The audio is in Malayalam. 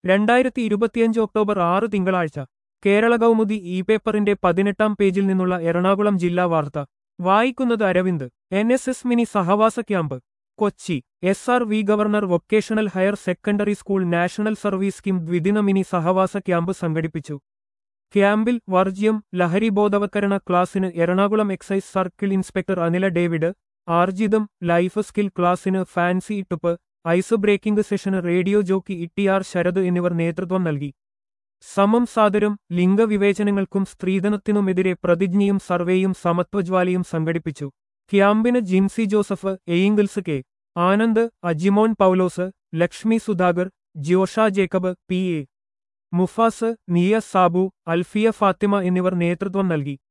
രണ്ടായിരത്തി ഇരുപത്തിയഞ്ച് ഒക്ടോബർ ആറ് തിങ്കളാഴ്ച കേരള കൗമുദി ഇ പേപ്പറിന്റെ പതിനെട്ടാം പേജിൽ നിന്നുള്ള എറണാകുളം ജില്ലാ വാർത്ത വായിക്കുന്നത് Aravind N S S mini സഹവാസ camp Kochi S R V government vocational higher secondary school national service scheme ദ്വിദിന മിനി സഹവാസ ക്യാമ്പ് സംഘടിപ്പിച്ചു ക്യാമ്പിൽ വർജ്യം ലഹരി ബോധവത്കരണ ക്ലാസിന് Ernakulam excise circle inspector Anila David ആർജിതം ലൈഫ് സ്കിൽ ക്ലാസിന് ഫാൻസി ഇട്ടുപ്പ് ഐസ് ബ്രേക്കിംഗ് സെഷന് റേഡിയോ ജോക്കി ഇട്ടിയാർ ശരത് എന്നിവർ നേതൃത്വം നൽകി സമം സാദരം ലിംഗവിവേചനങ്ങൾക്കും സ്ത്രീധനത്തിനുമെതിരെ പ്രതിജ്ഞയും സർവേയും സമത്വജ്വാലയും സംഘടിപ്പിച്ചു ക്യാമ്പിന് ജിൻസി ജോസഫ് എയിങ്കിൾസ് K Anand Ajimon Paulose Lakshmi Sudhakar Jiyosha Jacob P A Mufas Niya Sabu Alfiya Fathima എന്നിവർ നേതൃത്വം നൽകി